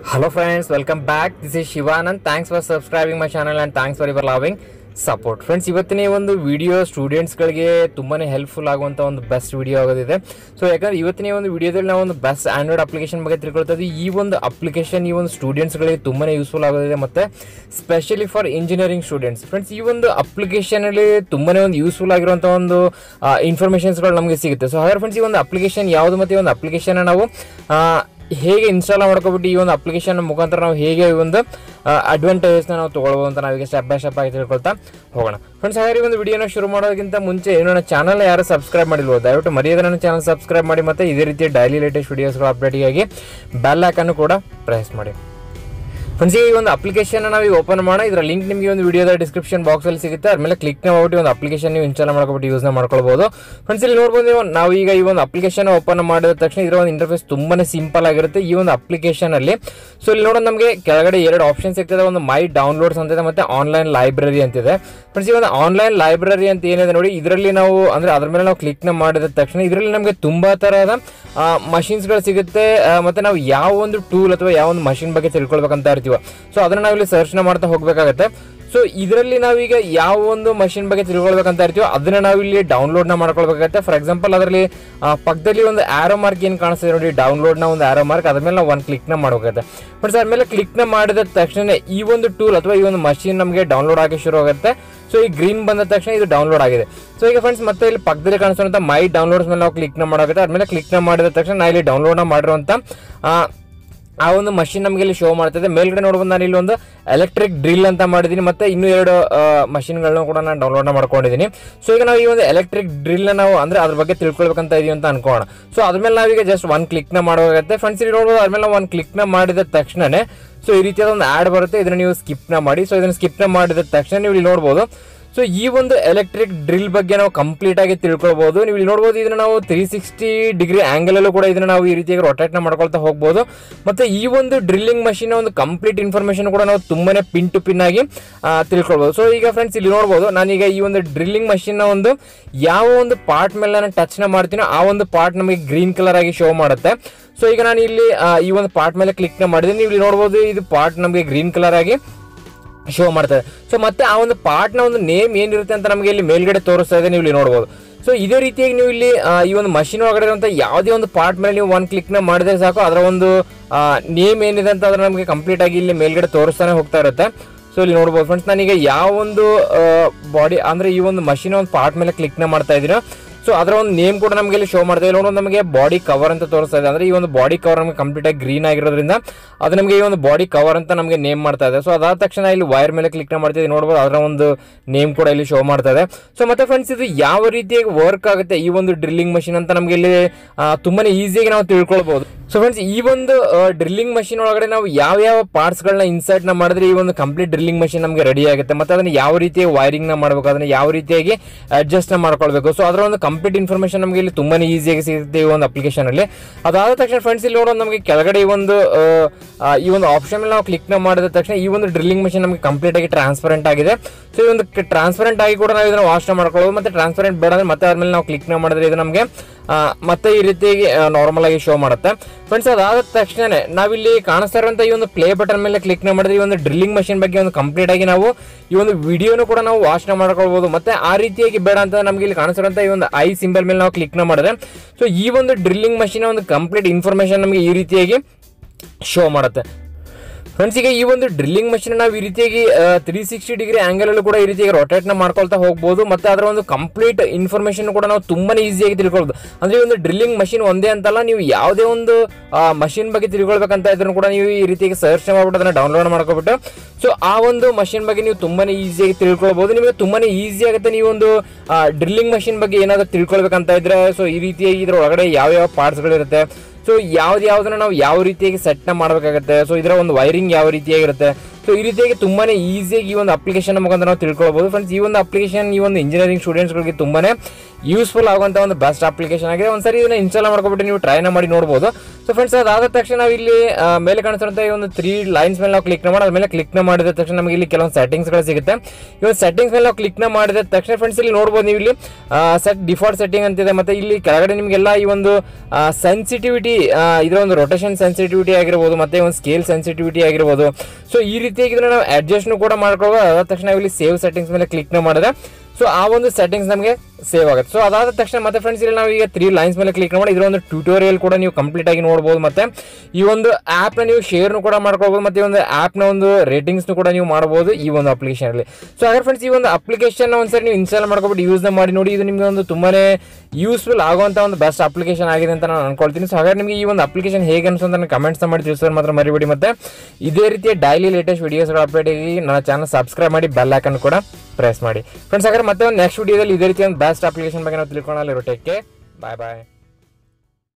Hello friends, welcome back. This is Shivanand. Thanks for subscribing my channel and thanks for your loving support friends ಇವತ್ತಿನ ಈ ಒಂದು video ಸ್ಟೂಡೆಂಟ್ಸ್ಗಳಿಗೆ ತುಂಬಾ helpful ಆಗುವಂಥ ಒಂದು best video ಆಗೋದಿದೆ so ಯಾಕಂದ್ರೆ ಇವತ್ತಿನ ಈ ಒಂದು ವಿಡಿಯೋದಲ್ಲಿ ನಾವು ಒಂದು ಬೆಸ್ಟ್ ಆಂಡ್ರಾಯ್ಡ್ ಅಪ್ಲಿಕೇಶನ್ ಬಗ್ಗೆ ತಿಳ್ಕೊಳ್ತಾ ಇದ್ದೀವಿ ಈ ಒಂದು ಅಪ್ಲಿಕೇಶನ್ ಈ ಒಂದು ಸ್ಟೂಡೆಂಟ್ಸ್ಗಳಿಗೆ ತುಂಬಾ ಯೂಸ್ಫುಲ್ ಆಗೋದಿದೆ ಮತ್ತು specially for engineering students friends ಈ ಒಂದು ಅಪ್ಲಿಕೇಶನಲ್ಲಿ ತುಂಬಾ ಒಂದು ಯೂಸ್ಫುಲ್ ಆಗಿರುವಂಥ ಒಂದು ಇನ್ಫಾರ್ಮೇಷನ್ಸ್ಗಳು ನಮಗೆ ಸಿಗುತ್ತೆ ಸೊ ಹಾಗಾದ್ರೆ ಫ್ರೆಂಡ್ಸ್ ಈ ಒಂದು ಅಪ್ಲಿಕೇಶನ್ ಯಾವುದು ಮತ್ತು ಈ ಒಂದು ಅಪ್ಲಿಕೇಶನ್ ನಾವು ಆ, ಹೇಗೆ ಇನ್ಸ್ಟಾಲ್ ಮಾಡ್ಕೊಬಿಟ್ಟು ಈ ಒಂದು ಅಪ್ಲಿಕೇಶನ್ ಮುಖಾಂತರ ನಾವು ಹೇಗೆ ಈ ಒಂದು ಅಡ್ವಾಂಟೇಜಸ್ನ ನಾವು ತೊಗೊಳ್ಬೋದು ಅಂತ ನಾವೀಗ ಸ್ಟೆಪ್ ಬೈ ಸ್ಟೆಪ್ ಆಗಿ ತಿಳ್ಕೊಳ್ತಾ ಹೋಗೋಣ ಫ್ರೆಂಡ್ಸ್ ಹಾಗೆ ಈ ಒಂದು ವಿಡಿಯೋನ ಶುರು ಮಾಡೋದಕ್ಕಿಂತ ಮುಂಚೆ ಏನು ನನ್ನ ಚಾನಲ್ ಯಾರು ಸಬ್ಸ್ಕ್ರೈಬ್ ಮಾಡಿಲ್ವೋ ದಯವಿಟ್ಟು ಮರ್ಯಾದೆ ನನ್ನ ಚಾನಲ್ ಸಬ್ಸ್ಕ್ರೈಬ್ ಮಾಡಿ ಮತ್ತು ಇದೇ ರೀತಿ ಡೈಲಿ ಲೇಟೆಸ್ಟ್ ವಿಡಿಯೋಸ್ಗಳ ಅಪ್ಡೇಟಿಗಾಗಿ ಬೆಲ್ ಐಕನ್ನು ಕೂಡ ಪ್ರೆಸ್ ಮಾಡಿ ಫ್ರೆಂಡ್ಸ್ ಈ ಒಂದು ಅಪ್ಲಿಕೇಶನ್ ನಾವು ಈಗ ಓಪನ್ ಮಾಡೋಣ ಇದರ ಲಿಂಕ್ ನಿಮಗೆ ಒಂದು ವಿಡಿಯೋದ ಡಿಸ್ಕ್ರಿಪ್ಷನ್ ಬಾಕ್ಸ್ ಅಲ್ಲಿ ಸಿಗುತ್ತೆ ಅದ್ರ ಮೇಲೆ ಕ್ಲಿಕ್ ಮಾಡ್ಬಿಟ್ಟು ಒಂದು ಅಪ್ಲಿಕೇಶನ್ ನೀವು ಇನ್ಸ್ಟಾಲ್ ಮಾಡ್ಕೊಬಿಟ್ಟು ಯೂಸ್ನ ಮಾಡ್ಕೊಳ್ಬಹುದು ಫ್ರೆಂಡ್ಸ್ ಇಲ್ಲಿ ನೋಡ್ಬೋದು ನೀವು ನಾವು ಈಗ ಈ ಒಂದು ಅಪ್ಲಿಕೇಶನ್ ಓಪನ್ ಮಾಡಿದ ತಕ್ಷಣ ಇದರ ಒಂದು ಇಂಟರ್ಫೇಸ್ ತುಂಬಾನೇ ಸಿಂಪಲ್ ಆಗಿರುತ್ತೆ ಈ ಒಂದು ಅಪ್ಲಿಕೇಶನ್ ಅಲ್ಲಿ ಸೊ ಇಲ್ಲಿ ನೋಡೋದು ನಮಗೆ ಕೆಳಗಡೆ ಎರಡು ಆಪ್ಷನ್ ಸಿಗ್ತದೆ ಒಂದು ಮೈ ಡೌನ್ಲೋಡ್ಸ್ ಅಂತಿದೆ ಮತ್ತೆ ಆನ್ಲೈನ್ ಲೈಬ್ರರಿ ಅಂತಿದೆ ಫ್ರೆಂಡ್ಸ್ ಈ ಒಂದು ಆನ್ಲೈನ್ ಲೈಬ್ರರಿ ಅಂತ ಏನಿದೆ ನೋಡಿ ಇದರಲ್ಲಿ ನಾವು ಅಂದ್ರೆ ಅದ್ರ ಮೇಲೆ ನಾವು ಕ್ಲಿಕ್ ಮಾಡಿದ ತಕ್ಷಣ ಇದರಲ್ಲಿ ನಮಗೆ ತುಂಬಾ ತರಹದ ಮಷಿನ್ಸ್ಗಳು ಸಿಗುತ್ತೆ ಆ, ಮತ್ತೆ ನಾವು ಯಾವ ಒಂದು ಟೂಲ್ ಅಥವಾ ಯಾವ ಒಂದು ಮಷಿನ್ ಬಗ್ಗೆ ತಿಳ್ಕೊಳ್ಬೇಕಂತ ಇರ್ತೀವ ಸೊ ಅದನ್ನ ನಾವಿಲ್ಲಿ ಸರ್ಚ್ನ ಮಾಡ್ತಾ ಹೋಗ್ಬೇಕಾಗತ್ತೆ ಸೊ ಇದರಲ್ಲಿ ನಾವೀಗ ಯಾವ ಒಂದು ಮಷಿನ್ ಬಗ್ಗೆ ತಿಳ್ಕೊಳ್ಬೇಕಂತ ಇರ್ತೀವೋ ಅದನ್ನ ನಾವಿಲ್ಲಿ ಡೌನ್ಲೋಡ್ನ ಮಾಡ್ಕೊಳ್ಬೇಕಾಗತ್ತೆ ಫಾರ್ ಎಕ್ಸಾಂಪಲ್ ಅದರಲ್ಲಿ ಆ, ಪಕ್ಕದಲ್ಲಿ ಒಂದು ಆರೋ ಮಾರ್ಕ್ ಏನು ಕಾಣಿಸ್ತದೆ ನೋಡಿ ಡೌನ್ಲೋಡ್ನ ಒಂದು ಆರೋ ಮಾರ್ಕ್ ಅದ್ರ ಮೇಲೆ ನಾವು ಒಂದು ಕ್ಲಿಕ್ನ ಮಾಡ್ಬೇಕಾಗತ್ತೆ ಬಟ್ ಅದ್ರ ಮೇಲೆ ಕ್ಲಿಕ್ನ ಮಾಡಿದ ತಕ್ಷಣ ಈ ಒಂದು ಟೂಲ್ ಅಥವಾ ಈ ಒಂದು ಮಷಿನ್ ನಮಗೆ ಡೌನ್ಲೋಡ್ ಆಗಿ ಶುರು ಆಗುತ್ತೆ ಸೊ ಈ ಗ್ರೀನ್ ಬಂದ ತಕ್ಷಣ ಇದು ಡೌನ್ಲೋಡ್ ಆಗಿದೆ ಸೊ ಈಗ ಫ್ರೆಂಡ್ಸ್ ಮತ್ತೆ ಇಲ್ಲಿ ಪಕ್ಕದಲ್ಲಿ ಕಾಣಿಸುವಂತ ಮೈ ಡೌನ್ಲೋಡ್ಸ್ ಮೇಲೆ ನಾವು ಕ್ಲಿಕ್ನ ಮಾಡೋಗುತ್ತೆ ಅದ್ಮೇಲೆ ಕ್ಲಿಕ್ನ ಮಾಡಿದ ತಕ್ಷಣ ನಾ ಇಲ್ಲಿ ಡೌನ್ಲೋಡ್ನ ಮಾಡಿರುವಂತ ಆ, ಆ ಒಂದು ಮಷಿನ್ ನಮಗೆ ಇಲ್ಲಿ ಶೋ ಮಾಡ್ತದೆ ಮೇಲ್ಗಡೆ ನೋಡ್ಬೋದು ನಾನು ಇಲ್ಲಿ ಒಂದು ಎಲೆಕ್ಟ್ರಿಕ್ ಡ್ರಿಲ್ ಅಂತ ಮಾಡಿದ್ದೀನಿ ಮತ್ತೆ ಇನ್ನೂ ಎರಡು ಮಷಿನ್ಗಳನ್ನ ಕೂಡ ನಾನು ಡೌನ್ಲೋಡ್ ಮಾಡ್ಕೊಂಡಿದ್ದೀನಿ ಸೊ ಈಗ ನಾವು ಈ ಒಂದು ಎಲೆಕ್ಟ್ರಿಕ್ ಡ್ರಿಲ್ನ ನಾವು ಅಂದ್ರೆ ಅದ್ರ ಬಗ್ಗೆ ತಿಳ್ಕೊಳ್ಬೇಕಂತ ಇದೀವಿ ಅಂತ ಅನ್ಕೋಣ ಸೊ ಅದ್ರ ಮೇಲೆ ನಾವೀಗ ಜಸ್ಟ್ ಒಂದು ಕ್ಲಿಕ್ನ ಮಾಡಬೇಕಾಗುತ್ತೆ ಫ್ರೆಂಡ್ಸ್ ಇಲ್ಲಿ ನೋಡ್ಬೋದು ಅದ್ರ ಮೇಲೆ ನಾವು ಒಂದು ಕ್ಲಿಕ್ನ ಮಾಡಿದ ತಕ್ಷಣನೇ ಸೊ ಈ ರೀತಿಯಾದ ಒಂದು ಆ್ಯಡ್ ಬರುತ್ತೆ ಇದನ್ನ ನೀವು ಸ್ಕಿಪ್ನ ಮಾಡಿ ಸೊ ಇದನ್ನ ಸ್ಕಿಪ್ನ ಮಾಡಿದ ತಕ್ಷಣ ನೀವು ಇಲ್ಲಿ ನೋಡ್ಬೋದು ಸೊ ಈ ಒಂದು ಎಲೆಕ್ಟ್ರಿಕ್ ಡ್ರಿಲ್ ಬಗ್ಗೆ ನಾವು ಕಂಪ್ಲೀಟ್ ಆಗಿ ತಿಳ್ಕೊಳ್ಬಹುದು ನೀವು ಇಲ್ಲಿ ನೋಡ್ಬೋದು ಇದನ್ನ ನಾವು ತ್ರೀ ಸಿಕ್ಸ್ಟಿ ಡಿಗ್ರಿ ಆಂಗಲ್ ಅಲ್ಲೂ ಕೂಡ ಇದನ್ನ ನಾವು ಈ ರೀತಿಯಾಗಿ ರೊಟೇಟ್ ನ ಮಾಡ್ಕೊಳ್ತಾ ಹೋಗ್ಬೋದು ಮತ್ತೆ ಈ ಒಂದು ಡ್ರಿಲ್ಲಿಂಗ್ ಮಷಿನ್ ಒಂದು ಕಂಪ್ಲೀಟ್ ಇನ್ಫಾರ್ಮೇಶನ್ ಕೂಡ ನಾವು ತುಂಬಾನೇ ಪಿನ್ ಟು ಪಿನ್ ಆಗಿ ಆ, ತಿಳ್ಕೊಳ್ಬಹುದು ಸೊ ಈಗ ಫ್ರೆಂಡ್ಸ್ ಇಲ್ಲಿ ನೋಡ್ಬೋದು ನಾನೀಗ ಈ ಒಂದು ಡ್ರಿಲ್ಲಿಂಗ್ ಮಷಿನ್ ನ ಒಂದು ಯಾವ ಒಂದು ಪಾರ್ಟ್ ಮೇಲೆ ನಾನು ಟಚ್ ನ ಮಾಡ್ತೀನೋ ಆ ಒಂದು ಪಾರ್ಟ್ ನಮಗೆ ಗ್ರೀನ್ ಕಲರ್ ಆಗಿ ಶೋ ಮಾಡುತ್ತೆ ಸೊ ಈಗ ನಾನು ಇಲ್ಲಿ ಆ, ಈ ಒಂದು ಪಾರ್ಟ್ ಮೇಲೆ ಕ್ಲಿಕ್ ನ ಮಾಡಿದ್ದೀನಿ ನೀವು ಇಲ್ಲಿ ನೋಡ್ಬೋದು ಇದು ಪಾರ್ಟ್ ನಮಗೆ ಗ್ರೀನ್ ಕಲರ್ ಆಗಿ ಶೋ ಮಾಡ್ತದೆ ಸೊ ಮತ್ತೆ ಆ ಒಂದು ಪಾರ್ಟ್ನ ಒಂದು ನೇಮ್ ಏನಿರುತ್ತೆ ಅಂತ ನಮಗೆ ಇಲ್ಲಿ ಮೇಲ್ಗಡೆ ತೋರಿಸ್ತಾ ಇದೆ ನೀವು ಇಲ್ಲಿ ನೋಡ್ಬೋದು ಸೊ ಇದೇ ರೀತಿಯಾಗಿ ನೀವು ಇಲ್ಲಿ ಆ, ಈ ಒಂದು ಮಷಿನ್ ಒಳಗಡೆ ಇರುವಂಥ ಯಾವುದೇ ಒಂದು ಪಾರ್ಟ್ ಮೇಲೆ ನೀವು ಒಂದು ಕ್ಲಿಕ್ನ ಮಾಡಿದ್ರೆ ಸಾಕು ಅದರ ಒಂದು ನೇಮ್ ಏನಿದೆ ಅಂತ ಅದರ ನಮಗೆ ಕಂಪ್ಲೀಟ್ ಆಗಿ ಇಲ್ಲಿ ಮೇಲ್ಗಡೆ ತೋರಿಸ್ತಾನೆ ಹೋಗ್ತಾ ಇರುತ್ತೆ ಸೊ ಇಲ್ಲಿ ನೋಡ್ಬೋದು ಫ್ರೆಂಡ್ಸ್ ನಾನೀಗ ಯಾವ ಒಂದು ಬಾಡಿ ಅಂದ್ರೆ ಈ ಒಂದು ಮಷಿನ್ ಒಂದು ಪಾರ್ಟ್ ಮೇಲೆ ಕ್ಲಿಕ್ನ ಮಾಡ್ತಾ ಇದ್ದೀನೋ ಸೊ ಅದರ ಒಂದು ನೇಮ್ ಕೂಡ ನಮಗೆ ಇಲ್ಲಿ ಶೋ ಮಾಡ್ತಾ ಇದೆ ನೋಡೋದು ನಮಗೆ ಬಾಡಿ ಕವರ್ ಅಂತ ತೋರಿಸ್ತಾ ಇದೆ ಅಂದ್ರೆ ಈ ಒಂದು ಬಾಡಿ ಕವರ್ ನಮಗೆ ಕಂಪ್ಲೀಟ್ ಆಗಿ ಗ್ರೀನ್ ಆಗಿರೋದ್ರಿಂದ ಅದು ನಮಗೆ ಈ ಒಂದು ಬಾಡಿ ಕವರ್ ಅಂತ ನಮಗೆ ನೇಮ್ ಮಾಡ್ತಾ ಇದೆ ಸೊ ಅದಾದ ತಕ್ಷಣ ಇಲ್ಲಿ ವೈರ್ ಮೇಲೆ ಕ್ಲಿಕ್ ಮಾಡ್ತಿದ್ದೀವಿ ನೋಡ್ಬೋದು ಅದರ ಒಂದು ನೇಮ್ ಕೂಡ ಇಲ್ಲಿ ಶೋ ಮಾಡ್ತಾ ಇದೆ ಸೊ ಮತ್ತೆ ಫ್ರೆಂಡ್ಸ್ ಇದು ಯಾವ ರೀತಿಯಾಗಿ ವರ್ಕ್ ಆಗುತ್ತೆ ಈ ಒಂದು ಡ್ರಿಲ್ಲಿಂಗ್ ಮಷಿನ್ ಅಂತ ನಮಗೆ ಇಲ್ಲಿ ಆ, ತುಂಬಾನೇ ಈಸಿಯಾಗಿ ನಾವು ತಿಳ್ಕೊಳ್ಬಹುದು ಸೊ ಫ್ರೆಂಡ್ಸ್ ಈ ಒಂದು ಡ್ರಿಲ್ಲಿಂಗ್ ಮಷಿನ್ ಒಳಗಡೆ ನಾವು ಯಾವ ಯಾವ ಪಾರ್ಟ್ಸ್ ಗಳನ್ನ ಇನ್ಸರ್ಟ್ ನ ಮಾಡಿದ್ರೆ ಈ ಒಂದು ಕಂಪ್ಲೀಟ್ ಡ್ರಿಲ್ಲಿಂಗ್ ಮಷಿನ್ ನಮಗೆ ರೆಡಿ ಆಗುತ್ತೆ ಮತ್ತೆ ಅದನ್ನ ಯಾವ ರೀತಿಯಾಗಿ ವೈರಿಂಗ್ ನ ಮಾಡಬೇಕು ಅದನ್ನ ಯಾವ ರೀತಿಯಾಗಿ ಅಡ್ಜಸ್ಟ್ ನ ಮಾಡ್ಕೊಳ್ಬೇಕು ಸೊ ಅದರ ಒಂದು ಕಂಪ್ಲೀಟ್ ಇನ್ಫಾರ್ಮೇಶನ್ ನಮಗೆ ಇಲ್ಲಿ ತುಂಬಾನೇ ಈಸಿಯಾಗಿ ಸಿಗುತ್ತೆ ಈ ಒಂದು ಅಪ್ಲಿಕೇಶನ್ ಅಲ್ಲಿ ಅದಾದ ತಕ್ಷಣ ಫ್ರೆಂಡ್ಸ್ ಇಲ್ಲಿ ನೋಡೋದು ನಮಗೆ ಕೆಳಗಡೆ ಈ ಒಂದು ಆ, ಆ, ಈ ಒಂದು ಆಪ್ಷನ್ ಮೇಲೆ ನಾವು ಕ್ಲಿಕ್ ನ ಮಾಡಿದ ತಕ್ಷಣ ಈ ಒಂದು ಡ್ರಿಲ್ಲಿಂಗ್ ಮಷಿನ್ ನಮಗೆ ಕಂಪ್ಲೀಟ್ ಆಗಿ ಟ್ರಾನ್ಸ್ಪರೆಂಟ್ ಆಗಿದೆ ಸೊ ಈ ಒಂದು ಟ್ರಾನ್ಸ್ಪರೆಂಟ್ ಆಗಿ ಕೂಡ ನಾವು ಇದನ್ನ ವಾಶ್ ಮಾಡ್ಕೊಳ್ಳೋದು ಮತ್ತೆ ಟ್ರಾನ್ಸ್ಪರೆಂಟ್ ಬೇಡ ಅಂದ್ರೆ ಮತ್ತೆ ಅದ್ಮೇಲೆ ನಾವು ಕ್ಲಿಕ್ ನ ಮಾಡಿದ್ರೆ ಇದು ನಮಗೆ ಆ, ಮತ್ತೆ ಈ ರೀತಿಯಾಗಿ ನಾರ್ಮಲ್ ಆಗಿ ಶೋ ಮಾಡುತ್ತೆ ಫ್ರೆಂಡ್ಸ್ ಅದಾದ ತಕ್ಷಣ ನಾವಿಲ್ಲಿ ಕಾಣಿಸ್ತಾ ಇರುವಂತ ಈ ಒಂದು ಪ್ಲೇ ಬಟನ್ ಮೇಲೆ ಕ್ಲಿಕ್ ನ ಮಾಡಿದ್ರೆ ಈ ಒಂದು ಡ್ರಿಲ್ಲಿಂಗ್ ಮಷಿನ್ ಬಗ್ಗೆ ಒಂದು ಕಂಪ್ಲೀಟ್ ಆಗಿ ನಾವು ಈ ಒಂದು ವಿಡಿಯೋನು ಕೂಡ ನಾವು ವಾಚ್ ಮಾಡ್ಕೊಳ್ಬಹುದು ಮತ್ತೆ ಆ ರೀತಿಯಾಗಿ ಬೇಡ ಅಂತ ನಮಗೆ ಇಲ್ಲಿ ಕಾಣಿಸ್ತಿರುವಂತ ಈ ಒಂದು ಐ ಸಿಂಬಲ್ ಮೇಲೆ ನಾವು ಕ್ಲಿಕ್ ನ ಮಾಡಿದ್ರೆ ಸೊ ಈ ಒಂದು ಡ್ರಿಲ್ಲಿಂಗ್ ಮಷಿನ್ ಒಂದು ಕಂಪ್ಲೀಟ್ ಇನ್ಫಾರ್ಮೇಶನ್ ನಮಗೆ ಈ ರೀತಿಯಾಗಿ ಶೋ ಮಾಡುತ್ತೆ ಫ್ರೆಂಡ್ಸ್ ಈಗ ಈ ಒಂದು ಡ್ರಿಲ್ಲಿಂಗ್ ಮಷಿನ್ ನಾವು ಈ ರೀತಿಯಾಗಿ ತ್ರೀ ಸಿಕ್ಸ್ಟಿ ಡಿಗ್ರಿ ಆಂಗಲ್ ಅಲ್ಲೂ ಕೂಡ ಈ ರೀತಿಯಾಗಿ ರೊಟೇಟ್ ನ ಮಾಡ್ಕೊಳ್ತಾ ಹೋಗ್ಬೋದು ಮತ್ತೆ ಅದರ ಒಂದು ಕಂಪ್ಲೀಟ್ ಇನ್ಫಾರ್ಮೇಶನ್ ಕೂಡ ನಾವು ತುಂಬಾನೇ ಈಸಿಯಾಗಿ ತಿಳ್ಕೊಳ್ಬೋದು ಅಂದ್ರೆ ಈ ಒಂದು ಡ್ರಿಲ್ಲಿಂಗ್ ಮಷಿನ್ ಒಂದೇ ಅಂತಲ್ಲ ನೀವು ಯಾವುದೇ ಒಂದು ಮಷಿನ್ ಬಗ್ಗೆ ತಿಳ್ಕೊಳ್ಬೇಕಂತ ಇದ್ರೂ ಕೂಡ ನೀವು ಈ ರೀತಿಯಾಗಿ ಸರ್ಚ್ ಮಾಡ್ಬಿಟ್ಟು ಅದನ್ನ ಡೌನ್ಲೋಡ್ ಮಾಡ್ಕೊಬಿಟ್ಟು ಸೊ ಆ ಒಂದು ಮಷಿನ್ ಬಗ್ಗೆ ನೀವು ತುಂಬಾನೇ ಈಸಿಯಾಗಿ ತಿಳ್ಕೊಳ್ಬಹುದು ನಿಮಗೆ ತುಂಬಾನೇ ಈಸಿ ಆಗುತ್ತೆ ನೀವು ಒಂದು ಡ್ರಿಲ್ಲಿಂಗ್ ಮಷಿನ್ ಬಗ್ಗೆ ಏನಾದ್ರು ತಿಳ್ಕೊಳ್ಬೇಕಂತ ಇದ್ರೆ ಸೊ ಈ ರೀತಿಯಾಗಿ ಇದ್ರ ಒಳಗಡೆ ಯಾವ ಯಾವ ಪಾರ್ಟ್ಸ್ಗಳಿರುತ್ತೆ ಸೊ ಯಾವ್ದು ಯಾವ್ದನ್ನ ನಾವು ಯಾವ ರೀತಿಯಾಗಿ ಸೆಟ್ನ ಮಾಡಬೇಕಾಗುತ್ತೆ ಸೊ ಇದರ ಒಂದು ವೈರಿಂಗ್ ಯಾವ ರೀತಿಯಾಗಿರುತ್ತೆ ಸೊ ಈ ರೀತಿಯಾಗಿ ತುಂಬಾ ಈಸಿಯಾಗಿ ಈ ಒಂದು ಅಪ್ಲಿಕೇಶನ್ ಮುಖಾಂತರ ನಾವು ತಿಳ್ಕೊಳ್ಬೋದು ಫ್ರೆಂಡ್ಸ್ ಈ ಒಂದು ಅಪ್ಲಿಕೇಶನ್ ಈ ಒಂದು ಇಂಜಿನಿಯರಿಂಗ್ ಸ್ಟೂಡೆಂಟ್ಸ್ಗಳಿಗೆ ತುಂಬಾ ಯೂಸ್ಫುಲ್ ಆಗುವಂಥ ಒಂದು ಬೆಸ್ಟ್ ಅಪ್ಲಿಕೇಶನ್ ಆಗಿದೆ ಒಂದ್ಸರಿ ಇದನ್ನ ಇನ್ಸ್ಟಾಲ್ ಮಾಡ್ಕೊಬಿಟ್ಟು ನೀವು ಟ್ರೈನ ಮಾಡಿ ನೋಡ್ಬೋದು ಸೊ ಫ್ರೆಂಡ್ಸ್ ಅದಾದ ತಕ್ಷಣ ನಾವು ಇಲ್ಲಿ ಆ, ಮೇಲೆ ಕಾಣಿಸಿರುವಂಥ ಈ ಒಂದು ತ್ರೀ ಲೈನ್ಸ್ ಮೇಲೆ ನಾವು ಕ್ಲಿಕ್ ಮಾಡಿ ಅದ್ಮೇಲೆ ಕ್ಲಿಕ್ ಮಾಡಿದ ತಕ್ಷಣ ನಮಗೆ ಇಲ್ಲಿ ಕೆಲವೊಂದು ಸೆಟ್ಟಿಂಗ್ಸ್ಗಳು ಸಿಗುತ್ತೆ ಈ ಒಂದು ಸೆಟ್ಟಿಂಗ್ಸ್ ಮೇಲೆ ನಾವು ಕ್ಲಿಕ್ ಮಾಡಿದ ತಕ್ಷಣ ಫ್ರೆಂಡ್ಸ್ ಇಲ್ಲಿ ನೋಡ್ಬೋದು ನೀವು ಇಲ್ಲಿ ಸೆಟ್ ಡಿಫಾಲ್ಟ್ ಸೆಟ್ಟಿಂಗ್ ಅಂತಿದೆ ಮತ್ತೆ ಇಲ್ಲಿ ಕೆಳಗಡೆ ನಿಮಗೆಲ್ಲ ಈ ಒಂದು ಸೆನ್ಸಿಟಿವಿಟಿ ಇದರ ಒಂದು ರೊಟೇಷನ್ ಸೆನ್ಸಿಟಿವಿಟಿ ಆಗಿರ್ಬೋದು ಮತ್ತೆ ಒಂದು ಸ್ಕೇಲ್ ಸೆನ್ಸಿಟಿವಿಟಿ ಆಗಿರ್ಬೋದು ಸೊ ಈ ರೀತಿಯಾಗಿ ಇದನ್ನ ನಾವು ಅಡ್ಜಸ್ಟ್ನು ಕೂಡ ಮಾಡ್ಕೊಳ್ಬೋದು ಅದಾದ ತಕ್ಷಣ ನಾವು ಇಲ್ಲಿ ಸೇವ್ ಸೆಟ್ಟಿಂಗ್ಸ್ ಮೇಲೆ ಕ್ಲಿಕ್ ಮಾಡಿದ್ರೆ ಸೊ ಆ ಒಂದು ಸೆಟ್ಟಿಂಗ್ಸ್ ನಮಗೆ ಸೇವ್ ಆಗುತ್ತೆ ಸೊ ಅದಾದ ತಕ್ಷಣ ಮತ್ತೆ ಫ್ರೆಂಡ್ಸ್ ಇಲ್ಲಿ ನಾವು ಈಗ ತ್ರೀ ಲೈನ್ಸ್ ಮೇಲೆ ಕ್ಲಿಕ್ ಮಾಡಿ ಇದರ ಒಂದು ಟ್ಯೂಟೋರಿಯಲ್ ಕೂಡ ನೀವು ಕಂಪ್ಲೀಟ್ ಆಗಿ ನೋಡ್ಬೋದು ಮತ್ತೆ ಈ ಒಂದು ಆ್ಯಪ್ನ ನೀವು ಶೇರ್ನು ಕೂಡ ಮಾಡ್ಕೊಳ್ಬೋದು ಮತ್ತೆ ಈ ಒಂದು ಆ್ಯಪ್ನ ಒಂದು ರೇಟಿಂಗ್ಸ್ನು ಕೂಡ ನೀವು ಮಾಡ್ಬೋದು ಈ ಒಂದು ಅಪ್ಲಿಕೇಶನಲ್ಲಿ ಸೊ ಹಾಗಾದ್ರೆ ಫ್ರೆಂಡ್ಸ್ ಈ ಒಂದು ಅಪ್ಲಿಕೇಶನ್ ಒಂದ್ಸರಿ ನೀವು ಇನ್ಸ್ಟಾಲ್ ಮಾಡ್ಕೊಬಿಟ್ಟು ಯೂಸ್ನ ಮಾಡಿ ನೋಡಿ ಇದು ನಿಮಗೆ ಒಂದು ತುಂಬಾನೇ ಯೂಸ್ಫುಲ್ ಆಗುವಂಥ ಒಂದು ಬೆಸ್ಟ್ ಅಪ್ಲಿಕೇಶನ್ ಆಗಿದೆ ಅಂತ ನಾನು ಅನ್ಕೊಳ್ತೀನಿ ಸೊ ಹಾಗಾದ್ರೆ ನಿಮಗೆ ಈ ಒಂದು ಅಪ್ಲಿಕೇಶನ್ ಹೇಗೆ ಅನ್ಸೋ ಅಂತ ಕಮೆಂಟ್ಸ್ ಮಾಡಿ ತಿಳಿಸೋದು ಮಾತ್ರ ಮರಿಬೇಡಿ ಮತ್ತೆ ಇದೇ ರೀತಿಯ ಡೈಲಿ ಲೇಟೆಸ್ಟ್ ವಿಡಿಯೋಸ್ಗಳ ಅಪ್ಡೇಟ್ ಆಗಿ ನನ್ನ ಚಾನಲ್ ಸಬ್ಸ್ಕ್ರೈಬ್ ಮಾಡಿ ಬೆಲ್ ಐಕನ್ ಕೂಡ ಪ್ರೆಸ್ ಮಾಡಿ ಫ್ರೆಂಡ್ಸ್ ಹಾಗಾದ್ರೆ ಮತ್ತೆ ಒಂದು ನೆಕ್ಸ್ಟ್ ವಿಡಿಯೋದಲ್ಲಿ ಇದೇ ರೀತಿಯ ಒಂದು ಬೆಸ್ಟ್ ಅಪ್ಲಿಕೇಶನ್ ಬಗ್ಗೆ ನಾವು ತಿಳ್ಕೊಳ್ಳಲಿರೋ ಟೇಕ್ ಬಾಯ್ ಬಾಯ್